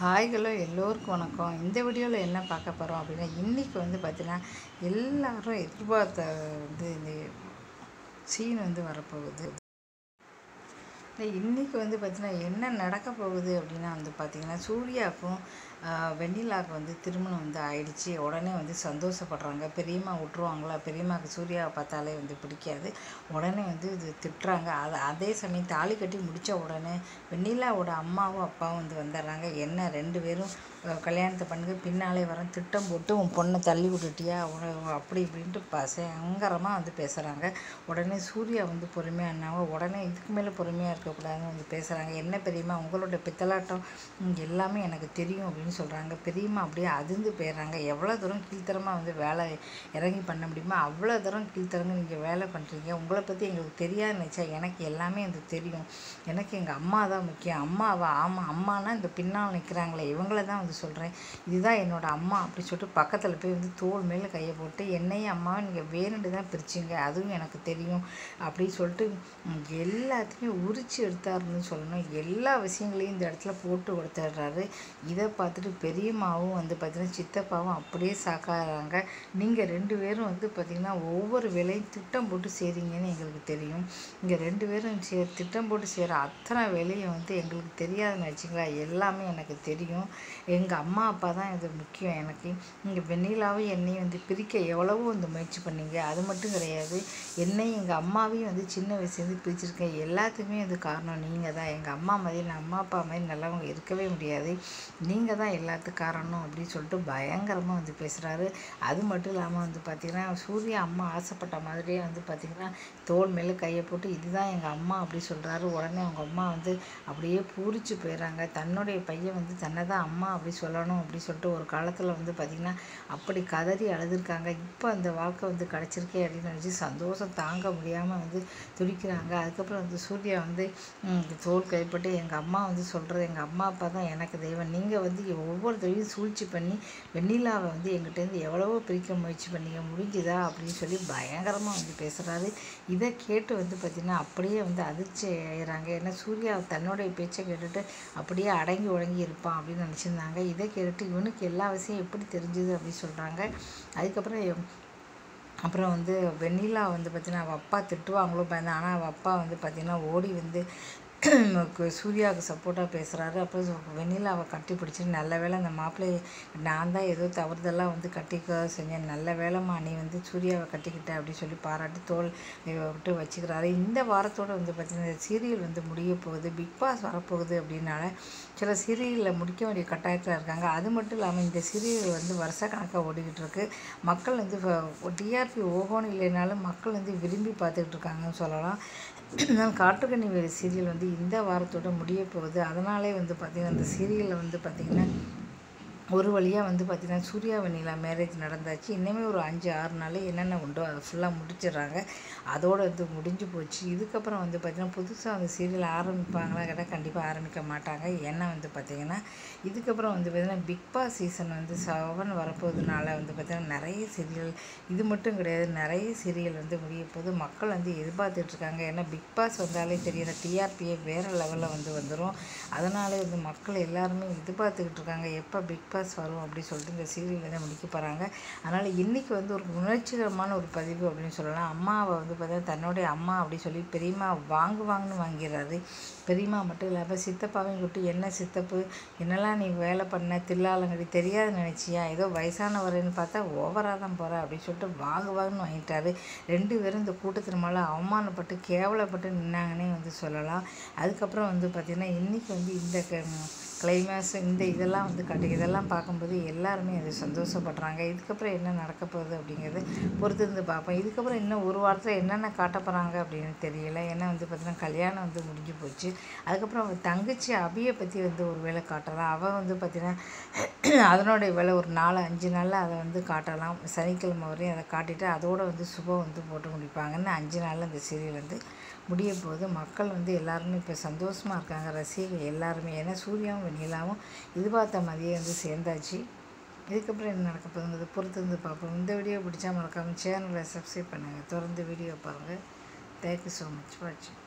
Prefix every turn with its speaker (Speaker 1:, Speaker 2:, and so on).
Speaker 1: hi hello எல்லோருக்கும் வணக்கம் இந்த வீடியோவில் என்ன பார்க்க போகிறோம் அப்படின்னா இன்றைக்கி வந்து பார்த்தீங்கன்னா எல்லாரும் எதிர்பார்த்த வந்து இந்த சீன் வந்து வரப்போகுது இன்றைக்கி வந்து பார்த்தீங்கன்னா என்ன நடக்க போகுது அப்படின்னா வந்து பார்த்திங்கன்னா சூர்யாவுக்கும் ஆஹ், வெண்ணிலாவுக்கு வந்து திருமணம் வந்து ஆயிடுச்சு உடனே வந்து சந்தோஷப்படுறாங்க பெரியம்மா விட்ருவாங்களா பெரியம்மாவுக்கு சூர்யாவை பார்த்தாலே வந்து பிடிக்காது உடனே வந்து இது திட்டுறாங்க அது அதே சமயம் தாலி கட்டி முடித்த உடனே வெண்ணிலாவோட அம்மாவும் அப்பாவும் வந்து வந்துடுறாங்க என்ன ரெண்டு பேரும் அஹ், கல்யாணத்தை பண்ணுங்க பின்னாலே வர திட்டம் போட்டு உன் பொண்ணை தள்ளி விட்டுட்டியா உன- அப்படி இப்படின்ட்டு பயங்கரமாக வந்து பேசுகிறாங்க உடனே சூர்யா வந்து பொறுமையாக என்னாங்க உடனே இதுக்கு மேலே பொறுமையாக இருக்கக்கூடாதுன்னு வந்து பேசுகிறாங்க என்ன பெரியம்மா உங்களோட பித்தலாட்டம் ம், எல்லாமே எனக்கு தெரியும் அப்படின்னு சொல்கிறாங்க பெரியம்மா அப்படியே அதிர்ந்து போயிடுறாங்க எவ்வளோ தூரம் கீழ்த்தரமாக வந்து வேலை இறங்கி பண்ண முடியுமோ அவ்வளோ தூரம் கீழ்த்தரங்க நீங்கள் வேலை பண்ணுறீங்க உங்களை பற்றி எங்களுக்கு தெரியாது நினச்சா எனக்கு எல்லாமே வந்து தெரியும் எனக்கு எங்கள் அம்மா தான் முக்கியம் அம்மாவா ஆமாம் அம்மானா இந்த பின்னால் நிற்கிறாங்களே இவங்கள தான் வந்து சொல்கிறேன் இதுதான் என்னோட அம்மா அப்படி சொல்லிட்டு பக்கத்தில் போய் வந்து தோள் மேலே கையை போட்டு என்னையும் அம்மாவை நீங்கள் வேணுண்டு தான் பிரிச்சிங்க அதுவும் எனக்கு தெரியும் அப்படின்னு சொல்லிட்டு ம், எல்லாத்தையுமே உரிச்சு எடுத்தாருன்னு சொல்லணும் எல்லா விஷயங்களையும் இந்த இடத்துல போட்டு கொடுத்துட்றாரு இதை பார்த்துட்டு பெரியம்மாவும் வந்து பார்த்தீங்கன்னா சித்தப்பாவும் அப்படியே சாக்காகிறாங்க நீங்கள் ரெண்டு பேரும் வந்து பார்த்தீங்கன்னா ஒவ்வொரு வேலையும் திட்டம் போட்டு செய்கிறீங்கன்னு எங்களுக்கு தெரியும் இங்கே ரெண்டு பேரும் சே திட்டம் போட்டு செய்கிற அத்தனை வேலையும் வந்து எங்களுக்கு தெரியாதுன்னு வச்சுங்களா எல்லாமே எனக்கு தெரியும் எங்கள் அம்மா அப்பா தான் இது முக்கியம் எனக்கு இங்கே வெண்ணிலாவும் என்னையும் வந்து பிரிக்க எவ்வளவோ வந்து முயற்சி பண்ணீங்க அது மட்டும் கிடையாது என்னையும் எங்கள் அம்மாவையும் வந்து சின்ன வயசுலேருந்து பிரிச்சிருக்கேன் எல்லாத்துக்குமே அது காரணம் நீங்கள் தான் எங்கள் அம்மா மாதிரி நான் அம்மா அப்பா மாதிரி நல்லவங்க இருக்கவே முடியாது நீங்கள் தான் எல்லாத்துக்கும் காரணம் அப்படின்னு சொல்லிட்டு பயங்கரமாக வந்து பேசுகிறாரு அது மட்டும் இல்லாமல் வந்து பார்த்திங்கன்னா சூர்யா அம்மா ஆசைப்பட்ட மாதிரியே வந்து பார்த்திங்கன்னா தோல் மேலே கையை போட்டு இதுதான் எங்கள் அம்மா அப்படி சொல்கிறாரு உடனே அவங்க அம்மா வந்து அப்படியே பூரிச்சு போயிடுறாங்க தன்னுடைய பையன் வந்து தன்னை தான் அம்மா அப்படி சொல்லணும் அப்படி சொல்லிட்டு ஒரு காலத்தில் வந்து பார்த்திங்கன்னா அப்படி கதறி அழுதுருக்காங்க இப்போ அந்த வாழ்க்கை வந்து கிடச்சிருக்கே அப்படின்னு நினச்சி சந்தோஷம் தாங்க முடியாமல் வந்து துடிக்கிறாங்க அதுக்கப்புறம் வந்து சூர்யா வந்து ம், தோல் கைப்பட்டு எங்கள் அம்மா வந்து சொல்கிறது எங்கள் அம்மா அப்பா தான் எனக்கு தெய்வம் நீங்கள் வந்து ஒவ்வொரு தடவையும் சூழ்ச்சி பண்ணி வெண்ணிலாவை வந்து எங்கிட்டேருந்து எவ்வளவோ பிரிக்க முயற்சி பண்ணீங்க முடிஞ்சுதா அப்படின்னு சொல்லி பயங்கரமாக வந்து பேசுகிறாரு இதை கேட்டு வந்து பார்த்திங்கன்னா அப்படியே வந்து அதிர்ச்சி ஆயிடுறாங்க ஏன்னா சூர்யா தன்னுடைய பேச்சை கேட்டுட்டு அப்படியே அடங்கி உடங்கி இருப்பான் அப்படின்னு நினச்சிருந்தாங்க இதை கேட்டுட்டு இவனுக்கு எல்லா விஷயம் எப்படி தெரிஞ்சுது அப்படின்னு சொல்கிறாங்க அதுக்கப்புறம் எம்- அப்புறம் வந்து வெண்ணிலா வந்து பார்த்தீங்கன்னா அவள் அப்பா திட்டுவாங்களோ பயந்தேன் ஆனால் அவள் அப்பா வந்து பார்த்தீங்கன்னா ஓடி வந்து கு- சூர்யாவுக்கு சப்போர்ட்டாக பேசுகிறாரு அப்புறம் சு- வெண்ணிலாவை கட்டி பிடிச்சிட்டு நல்ல வேளை அந்த மாப்பிள்ளையை நான் தான் ஏதோ தவறுதெல்லாம் வந்து கட்டிக்க செஞ்சேன் நல்ல வேலைம்மா நீ வந்து சூர்யாவை கட்டிக்கிட்ட அப்படின்னு சொல்லி பாராட்டி தோல் விட்டு வச்சுக்கிறாரு இந்த வாரத்தோட வந்து பார்த்திங்கன்னா சீரியல் வந்து முடிய போகுது பிக் பாஸ் வரப்போகுது அப்படின்னால சில சீரியலில் முடிக்க வேண்டிய கட்டாயத்தில் இருக்காங்க அது மட்டும் இல்லாமல் இந்த சீரியல் வந்து வருஷக்கணக்காக ஓடிக்கிட்டு இருக்கு மக்கள் வந்து டிஆர்பி ஓஹோன்னு இல்லைனாலும் மக்கள் வந்து விரும்பி பார்த்துக்கிட்டு இருக்காங்கன்னு சொல்லலாம் ஆனால் காட்டுக்கண்ணி வேறு சீரியல் வந்து இந்த வாரத்தோட முடிய போகுது அதனாலே வந்து பார்த்திங்கன்னா அந்த சீரியலில் வந்து பார்த்திங்கன்னா ஒரு வழியாக வந்து பார்த்திங்கன்னா சூர்யா வெண்ணிலா மேரேஜ் நடந்தாச்சு இன்னுமே ஒரு அஞ்சு ஆறு நாள் என்னென்ன உண்டோ அதை ஃபுல்லாக முடிச்சிடுறாங்க அதோட இது முடிஞ்சு போச்சு இதுக்கப்புறம் வந்து பார்த்திங்கன்னா புதுசாக அந்த சீரியல் ஆரம்பிப்பாங்களா கேட்டால் கண்டிப்பாக ஆரம்பிக்க மாட்டாங்க ஏன்னா வந்து பார்த்திங்கன்னா இதுக்கப்புறம் வந்து பார்த்திங்கன்னா பிக் பாஸ் சீசன் வந்து செவன் வரப்போகுதுனால வந்து பார்த்திங்கன்னா நிறைய சீரியல் இது மட்டும் கிடையாது நிறைய சீரியல் வந்து முடிய போகுது மக்கள் வந்து எதிர்பார்த்துட்டு இருக்காங்க ஏன்னா பிக் பாஸ் வந்தாலே தெரியுற டிஆர்பியே வேறு லெவலில் வந்து வந்துடும் அதனாலே வந்து மக்கள் எல்லாருமே எதிர்பார்த்துக்கிட்டு இருக்காங்க எப்போ பிக் பாஸ் வரும் அப்படின்னு சொல்லிட்டு இந்த சீரியல் வந்து முடிக்க போகிறாங்க அதனால் இன்றைக்கி வந்து ஒரு உணர்ச்சிகரமான ஒரு பதிவு அப்படின்னு சொல்லலாம் அம்மாவை வந்து பார்த்தீங்கன்னா தன்னுடைய அம்மா அப்படி சொல்லி பெரியம்மா வாங்குவாங்கன்னு வாங்கிடுறாரு பெரியம்மா மட்டும் இல்லாமல் சித்தப்பாவையும் கூப்பிட்டு என்ன சித்தப்பு என்னெல்லாம் நீ வேலை பண்ண தில்லாலங்கடி தெரியாது நினச்சியா ஏதோ வயசானவருன்னு பார்த்தா ஓவராக தான் போகிற அப்படின்னு சொல்லிட்டு வாங்குவாங்கன்னு வாங்கிட்டாரு ரெண்டு பேரும் இந்த கூட்டத்தின் மேலே அவமானப்பட்டு கேவலப்பட்டு நின்னாங்கன்னே வந்து சொல்லலாம் அதுக்கப்புறம் வந்து பார்த்திங்கன்னா இன்றைக்கி வந்து இந்த க- கிளைமேக்ஸ் இந்த இதெல்லாம் வந்து காட்டு இதெல்லாம் பார்க்கும்போது எல்லாருமே அது சந்தோஷப்படுறாங்க இதுக்கப்புறம் என்ன நடக்க போகுது அப்படிங்கிறது பொறுத்து இருந்து பார்ப்போம் இதுக்கப்புறம் இன்னும் ஒரு வாரத்தில் என்னென்ன காட்ட போகிறாங்க அப்படின்னு தெரியல ஏன்னா வந்து பார்த்திங்கன்னா கல்யாணம் வந்து முடிஞ்சு போச்சு அதுக்கப்புறம் அவள் தங்கச்சி அபியை பற்றி வந்து ஒரு வேளை காட்டலாம் அவள் வந்து பார்த்திங்கன்னா அதனுடைய வேலை ஒரு நாலு அஞ்சு நாளில் அதை வந்து காட்டலாம் சனிக்கிழமை வரையும் அதை காட்டிட்டு அதோட வந்து சுபம் வந்து போட்டு முடிப்பாங்கன்னு அஞ்சு நாளில் அந்த சீரியல் வந்து முடிய போகுது மக்கள் வந்து எல்லாருமே இப்போ சந்தோஷமாக இருக்காங்க ரசிகர்கள் எல்லாருமே ஏன்னா சூர்யாவும் வெண்ணிலாவும் எதிர்பார்த்த மாதிரியே வந்து சேர்ந்தாச்சு இதுக்கப்புறம் என்ன நடக்க போகுதுங்கிறது பொறுத்து இருந்து பார்ப்போம் இந்த வீடியோ பிடிச்சா மறக்காமல் சேனலை சப்ஸ்கிரைப் பண்ணுங்கள் தொடர்ந்து வீடியோ பாருங்கள் தேங்க்யூ ஸோ மச் வாட்சிங்